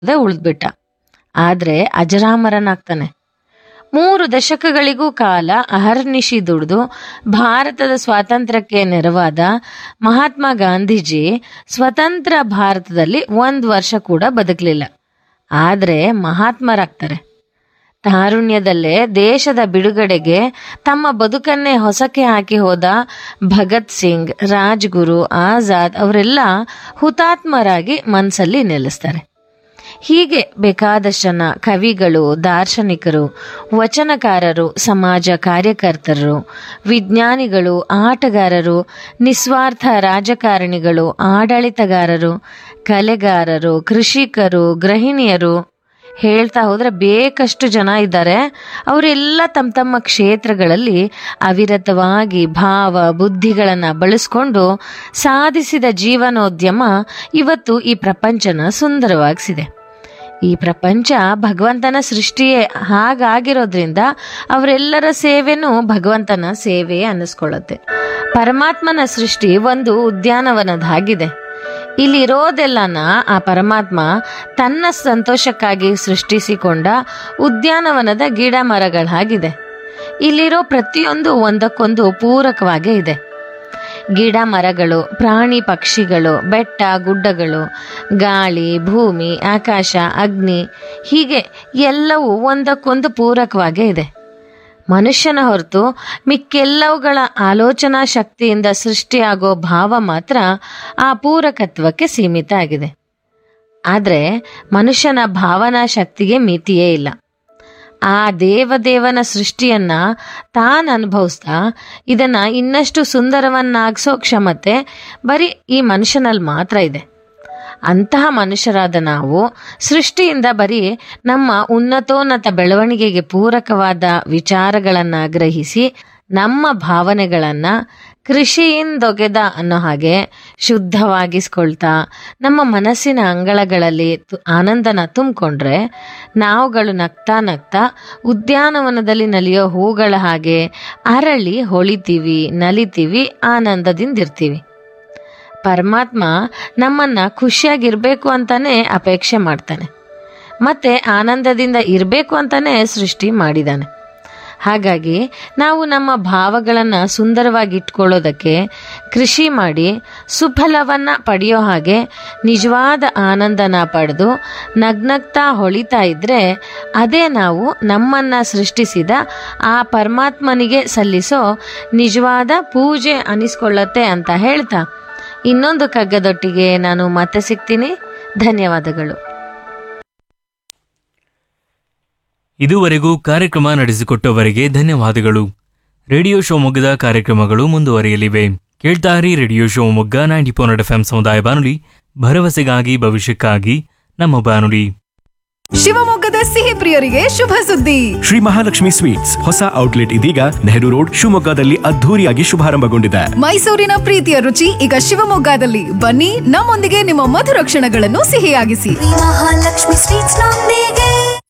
ಅದೇ ಉಳಿದ್ಬಿಟ್ಟ ಆದ್ರೆ ಅಜರಾಮರನಾಗ್ತಾನೆ ಮೂರು ದಶಕಗಳಿಗೂ ಕಾಲ ಅಹರ್ನಿಶಿ ದುಡಿದು ಭಾರತದ ಸ್ವಾತಂತ್ರ್ಯಕ್ಕೆ ನೆರವಾದ ಮಹಾತ್ಮ ಗಾಂಧೀಜಿ ಸ್ವತಂತ್ರ ಭಾರತದಲ್ಲಿ ಒಂದು ವರ್ಷ ಕೂಡ ಬದುಕಲಿಲ್ಲ ಆದ್ರೆ ಮಹಾತ್ಮರಾಗ್ತಾರೆ ತಾರುಣ್ಯದಲ್ಲೇ ದೇಶದ ಬಿಡುಗಡೆಗೆ ತಮ್ಮ ಬದುಕನ್ನೇ ಹೊಸಕ್ಕೆ ಹಾಕಿ ಹೋದ ಭಗತ್ ಸಿಂಗ್ ರಾಜ್ಗುರು ಆಜಾದ್ ಅವರೆಲ್ಲ ಹುತಾತ್ಮರಾಗಿ ಮನಸ್ಸಲ್ಲಿ ನೆಲೆಸ್ತಾರೆ ಹೀಗೆ ಬೇಕಾದಷ್ಟು ಜನ ಕವಿಗಳು ದಾರ್ಶನಿಕರು ವಚನಕಾರರು ಸಮಾಜ ಕಾರ್ಯಕರ್ತರು ವಿಜ್ಞಾನಿಗಳು ಆಟಗಾರರು ನಿಸ್ವಾರ್ಥ ರಾಜಕಾರಣಿಗಳು ಆಡಳಿತಗಾರರು ಕಲೆಗಾರರು ಕೃಷಿಕರು ಗೃಹಿಣಿಯರು ಹೇಳ್ತಾ ಹೋದ್ರೆ ಬೇಕಷ್ಟು ಜನ ಇದ್ದಾರೆ ಅವರೆಲ್ಲ ತಮ್ಮ ತಮ್ಮ ಕ್ಷೇತ್ರಗಳಲ್ಲಿ ಅವಿರತವಾಗಿ ಭಾವ ಬುದ್ಧಿಗಳನ್ನ ಬಳಸ್ಕೊಂಡು ಸಾಧಿಸಿದ ಜೀವನೋದ್ಯಮ ಇವತ್ತು ಈ ಪ್ರಪಂಚನ ಸುಂದರವಾಗಿಸಿದೆ ಈ ಪ್ರಪಂಚ ಭಗವಂತನ ಸೃಷ್ಟಿಯೇ ಹಾಗಾಗಿರೋದ್ರಿಂದ ಅವರೆಲ್ಲರ ಸೇವೆನೂ ಭಗವಂತನ ಸೇವೆ ಅನ್ನಿಸ್ಕೊಳ್ಳುತ್ತೆ ಪರಮಾತ್ಮನ ಸೃಷ್ಟಿ ಒಂದು ಉದ್ಯಾನವನದಾಗಿದೆ ಇಲ್ಲಿರೋದೆಲ್ಲನ ಆ ಪರಮಾತ್ಮ ತನ್ನ ಸಂತೋಷಕ್ಕಾಗಿ ಸೃಷ್ಟಿಸಿಕೊಂಡ ಉದ್ಯಾನವನದ ಗಿಡ ಮರಗಳಾಗಿದೆ ಇಲ್ಲಿರೋ ಪ್ರತಿಯೊಂದು ಒಂದಕ್ಕೊಂದು ಪೂರಕವಾಗೇ ಇದೆ ಗಿಡ ಮರಗಳು ಪ್ರಾಣಿ ಪಕ್ಷಿಗಳು ಬೆಟ್ಟ ಗುಡ್ಡಗಳು ಗಾಳಿ ಭೂಮಿ ಆಕಾಶ ಅಗ್ನಿ ಹೀಗೆ ಎಲ್ಲವೂ ಒಂದಕ್ಕೊಂದು ಪೂರಕವಾಗೇ ಇದೆ ಮನುಷ್ಯನ ಹೊರತು ಮಿಕ್ಕೆಲ್ಲವುಗಳ ಆಲೋಚನಾ ಶಕ್ತಿಯಿಂದ ಸೃಷ್ಟಿಯಾಗೋ ಭಾವ ಮಾತ್ರ ಆ ಪೂರಕತ್ವಕ್ಕೆ ಸೀಮಿತ ಆಗಿದೆ ಆದರೆ ಮನುಷ್ಯನ ಭಾವನಾ ಶಕ್ತಿಗೆ ಮಿತಿಯೇ ಇಲ್ಲ ಆ ದೇವದೇವನ ಸೃಷ್ಟಿಯನ್ನ ತಾನು ಅನುಭವಿಸ್ತಾ ಇದನ್ನ ಇನ್ನಷ್ಟು ಸುಂದರವನ್ನಾಗಿಸೋ ಕ್ಷಮತೆ ಬರೀ ಈ ಮನುಷ್ಯನಲ್ಲಿ ಮಾತ್ರ ಇದೆ ಅಂತಹ ಮನುಷ್ಯರಾದ ನಾವು ಸೃಷ್ಟಿಯಿಂದ ಬರೀ ನಮ್ಮ ಉನ್ನತೋನ್ನತ ಬೆಳವಣಿಗೆಗೆ ಪೂರಕವಾದ ವಿಚಾರಗಳನ್ನ ಗ್ರಹಿಸಿ ನಮ್ಮ ಭಾವನೆಗಳನ್ನ ಕೃಷಿಯಿಂದೊಗೆದ ಅನ್ನೋ ಹಾಗೆ ಶುದ್ಧವಾಗಿಸ್ಕೊಳ್ತಾ ನಮ್ಮ ಮನಸ್ಸಿನ ಅಂಗಳಗಳಲ್ಲಿ ತು- ಆನಂದನ ತುಂಬಿಕೊಂಡ್ರೆ ನಾವುಗಳು ನಗ್ತಾ ನಗ್ತಾ ಉದ್ಯಾನವನದಲ್ಲಿ ನಲಿಯೋ ಹೂಗಳ ಹಾಗೆ ಅರಳಿ ಹೊಳಿತೀವಿ ನಲಿತೀವಿ ಆನಂದದಿಂದಿರ್ತೀವಿ ಪರಮಾತ್ಮ ನಮ್ಮನ್ನ ಖುಷಿಯಾಗಿರ್ಬೇಕು ಅಂತಾನೆ ಅಪೇಕ್ಷೆ ಮಾಡ್ತಾನೆ ಮತ್ತೆ ಆನಂದದಿಂದ ಇರಬೇಕು ಅಂತಾನೆ ಸೃಷ್ಟಿ ಮಾಡಿದಾನೆ ಹಾಗಾಗಿ ನಾವು ನಮ್ಮ ಭಾವಗಳನ್ನು ಸುಂದರವಾಗಿ ಇಟ್ಕೊಳ್ಳೋದಕ್ಕೆ ಕೃಷಿ ಮಾಡಿ ಸುಫಲವನ್ನ ಪಡೆಯೋ ಹಾಗೆ ನಿಜವಾದ ಆನಂದನ ಪಡೆದು ನಗ್ನಗ್ತಾ ಹೊಳಿತಾ ಇದ್ರೆ ಅದೇ ನಾವು ನಮ್ಮನ್ನ ಸೃಷ್ಟಿಸಿದ ಆ ಪರಮಾತ್ಮನಿಗೆ ಸಲ್ಲಿಸೋ ನಿಜವಾದ ಪೂಜೆ ಅನಿಸ್ಕೊಳ್ಳತ್ತೆ ಅಂತ ಹೇಳ್ತಾ ಇನ್ನೊಂದು ಕಗ್ಗದೊಟ್ಟಿಗೆ ನಾನು ಮತ್ತೆ ಸಿಗ್ತೀನಿ ಧನ್ಯವಾದಗಳು ಇದುವರೆಗೂ ಕಾರ್ಯಕ್ರಮ ನಡೆಸಿಕೊಟ್ಟವರಿಗೆ ಧನ್ಯವಾದಗಳು ರೇಡಿಯೋ ಶಿವಮೊಗ್ಗದ ಕಾರ್ಯಕ್ರಮಗಳು ಮುಂದುವರಿಯಲಿವೆ ಕೇಳ್ತಾರಿ radio Shivamogga ninety four F M ಸಮುದಾಯ ಬಾನುಲಿ ಭರವಸೆಗಾಗಿ ಭವಿಷ್ಯಕ್ಕಾಗಿ ನಮ್ಮ ಬಾನುಲಿ ಶಿವಮೊಗ್ಗದ ಸಿಹಿ ಪ್ರಿಯರಿಗೆ ಶುಭ ಸುದ್ದಿ ಶ್ರೀ ಮಹಾಲಕ್ಷ್ಮಿ ಸ್ವೀಟ್ಸ್ ಹೊಸ ಔಟ್ಲೆಟ್ ಇದೀಗ ನೆಹರು ರೋಡ್ ಶಿವಮೊಗ್ಗದಲ್ಲಿ ಅದ್ಧೂರಿಯಾಗಿ ಶುಭಾರಂಭಗೊಂಡಿದೆ ಮೈಸೂರಿನ ಪ್ರೀತಿಯ ರುಚಿ ಈಗ ಶಿವಮೊಗ್ಗದಲ್ಲಿ ಬನ್ನಿ ನಮ್ಮೊಂದಿಗೆ ನಿಮ್ಮ ಮಧುರ ಕ್ಷಣಗಳನ್ನು ಸಿಹಿಯಾಗಿಸಿ ಮಹಾಲಕ್ಷ್ಮಿ ಸ್ವೀಟ್ಸ್ ನೊಂದಿಗೆ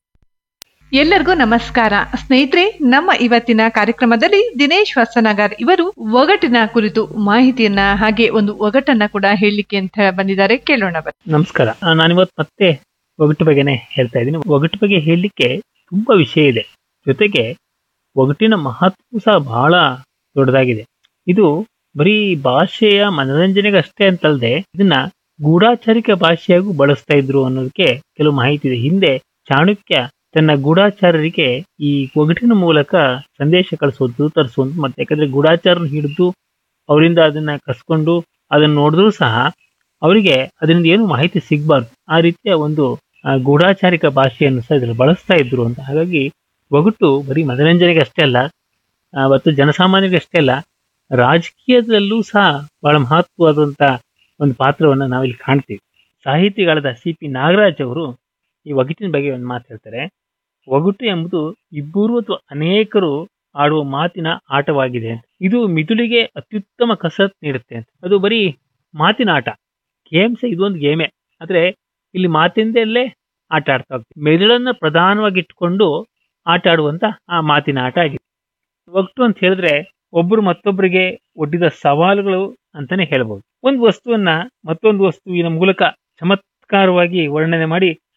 ಎಲ್ಲರಿಗೂ ನಮಸ್ಕಾರ ಸ್ನೇಹಿತರೆ ನಮ್ಮ ಇವತ್ತಿನ ಕಾರ್ಯಕ್ರಮದಲ್ಲಿ ದಿನೇಶ್ ಹೊಸನಗರ್ ಇವರು ಒಗಟಿನ ಕುರಿತು ಮಾಹಿತಿಯನ್ನ ಹಾಗೆ ಒಂದು ಒಗಟನ್ನ ಕೂಡ ಹೇಳಲಿಕ್ಕೆ ಅಂತ ಬಂದಿದ್ದಾರೆ ಕೇಳೋಣ ಬನ್ನಿ ನಮಸ್ಕಾರ ಆ, ನಾನಿವತ್ತು ಮತ್ತೆ ಒಗಟು ಬಗ್ಗೆನೇ ಹೇಳ್ತಾ ಇದ್ದೀನಿ ಒಗಟು ಬಗ್ಗೆ ಹೇಳಲಿಕ್ಕೆ ತುಂಬಾ ವಿಷಯ ಇದೆ ಜೊತೆಗೆ ಒಗಟಿನ ಮಹತ್ವ ಸಹ ಬಹಳ ದೊಡ್ಡದಾಗಿದೆ ಇದು ಬರೀ ಭಾಷೆಯ ಮನೋರಂಜನೆಗೆ ಅಷ್ಟೇ ಅಂತಲ್ಲದೆ ಇದನ್ನ ಗೂಢಾಚಾರಿಕ ಭಾಷೆಯಾಗೂ ಬಳಸ್ತಾ ಇದ್ರು ಅನ್ನೋದಕ್ಕೆ ಕೆಲವು ಮಾಹಿತಿ ಇದೆ ಹಿಂದೆ ಚಾಣಕ್ಯ ತನ್ನ ಗೂಢಾಚಾರರಿಗೆ ಈ ಒಗಟಿನ ಮೂಲಕ ಸಂದೇಶ ಕಳಿಸೋದು ತರಿಸೋದು ಮತ್ತೆ ಯಾಕಂದ್ರೆ ಗೂಢಾಚಾರನ ಹಿಡಿದು ಅವರಿಂದ ಅದನ್ನ ಕಸ್ಕೊಂಡು ಅದನ್ನ ನೋಡಿದ್ರು ಸಹ ಅವರಿಗೆ ಅದರಿಂದ ಏನು ಮಾಹಿತಿ ಸಿಗಬಾರ್ದು ಆ ರೀತಿಯ ಒಂದು ಆ, ಗೂಢಾಚಾರಿಕ ಭಾಷೆಯನ್ನು ಸಹ ಇದ್ರಲ್ಲಿ ಬಳಸ್ತಾ ಇದ್ರು ಅಂತ ಹಾಗಾಗಿ ಒಗಟು ಬರೀ ಮನರಂಜನೆಗೆ ಅಷ್ಟೇ ಅಲ್ಲ ಆ, ಮತ್ತು ಜನಸಾಮಾನ್ಯರಿಗೆ ಅಷ್ಟೇ ಅಲ್ಲ ರಾಜಕೀಯದಲ್ಲೂ ಸಹ ಬಹಳ ಮಹತ್ವವಾದಂತ ಒಂದು ಪಾತ್ರವನ್ನು ನಾವಿಲ್ಲಿ ಕಾಣ್ತೀವಿ ಸಾಹಿತಿಗಳಾದ ಸಿ ಪಿ ನಾಗರಾಜ್ ಅವರು ಈ ಒಗಟಿನ ಬಗ್ಗೆ ಒಂದು ಮಾತು ಹೇಳ್ತಾರೆ ಒಗಟು ಎಂಬುದು ಇಬ್ಬರು ಅಥವಾ ಅನೇಕರು ಆಡುವ ಮಾತಿನ ಆಟವಾಗಿದೆ ಅಂತ. ಇದು ಮಿದುಳಿಗೆ ಅತ್ಯುತ್ತಮ ಕಸರತ್ ನೀಡುತ್ತೆ ಅಂತ ಅದು ಬರೀ ಮಾತಿನ ಆಟ ಗೇಮ್ಸ್ ಇದೊಂದು ಗೇಮೇ ಆದ್ರೆ ಇಲ್ಲಿ ಮಾತಿಂದಲೇ ಆಟ ಆಡ್ತಾ ಹೋಗ್ತೀವಿ ಮೆದುಳನ್ನ ಪ್ರಧಾನವಾಗಿ ಇಟ್ಕೊಂಡು ಆಟ ಆಡುವಂತ ಆ ಮಾತಿನ ಆಟ ಆಗಿದೆ ಒಗಟು ಅಂತ ಹೇಳಿದ್ರೆ ಒಬ್ರು ಮತ್ತೊಬ್ಬರಿಗೆ ಒಡ್ಡಿದ ಸವಾಲುಗಳು ಅಂತಾನೆ ಹೇಳ್ಬೋದು ಒಂದು ವಸ್ತುವನ್ನ ಮತ್ತೊಂದು ವಸ್ತುವಿನ ಮೂಲಕ ಚಮತ್ಕಾರವಾಗಿ ವರ್ಣನೆ ಮಾಡಿ